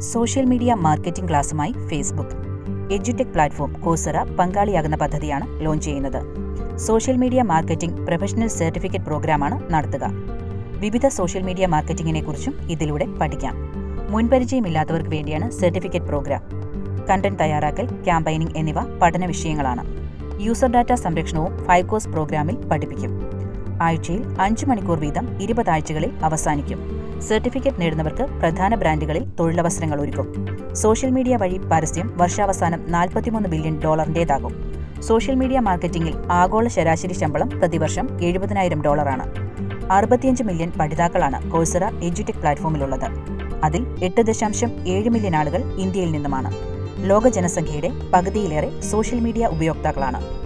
social media marketing ക്ലാസുമായി Facebook edutech platform Coursera പങ്കാളിയാകുന്ന പദ്ധതിയാണ് ലോഞ്ച് ചെയ്യുന്നത് social media marketing professional certificate പ്രോഗ്രാമാണ് നടത്തുക വിവിധ സോഷ്യൽ മീഡിയ മാർക്കറ്റിംഗിനെ കുറിച്ചും ഇതിലൂടെ പഠിക്കാം മുൻപരിചയമില്ലാത്തവർക്ക് വേണ്ടിയാണ് സർട്ടിഫിക്കറ്റ് പ്രോഗ്രാം കണ്ടന്റ് തയ്യാറാക്കൽ ക്യാമ്പയിനിംഗ് എന്നിവ പഠന വിഷയങ്ങളാണ് യൂസർ ഡാറ്റ സംരക്ഷണവും ഫൈവ് കോഴ്സ് പ്രോഗ്രാമിൽ പഠിപ്പിക്കും ആഴ്ചയിൽ അഞ്ച് മണിക്കൂർ വീതം ഇരുപത് ആഴ്ചകളിൽ അവസാനിക്കും സർട്ടിഫിക്കറ്റ് നേടുന്നവർക്ക് പ്രധാന ബ്രാൻഡുകളിൽ തൊഴിലവസരങ്ങൾ ഒരുക്കും സോഷ്യൽ മീഡിയ വഴി പരസ്യം വർഷാവസാനം നാൽപ്പത്തിമൂന്ന് ബില്യൺ ഡോളറിൻ്റേതാകും സോഷ്യൽ മീഡിയ മാർക്കറ്റിംഗിൽ ആഗോള ശരാശരി ശമ്പളം പ്രതിവർഷം എഴുപതിനായിരം ഡോളറാണ് അറുപത്തിയഞ്ച് മില്യൺ പഠിതാക്കളാണ് കോഴ്സറ എഡ്യൂടെക് പ്ലാറ്റ്ഫോമിലുള്ളത് അതിൽ എട്ട് ദശാംശം ഏഴ് മില്യൺ ആളുകൾ ഇന്ത്യയിൽ നിന്നുമാണ് ലോക ജനസംഖ്യയുടെ പകുതിയിലേറെ സോഷ്യൽ മീഡിയ ഉപയോക്താക്കളാണ്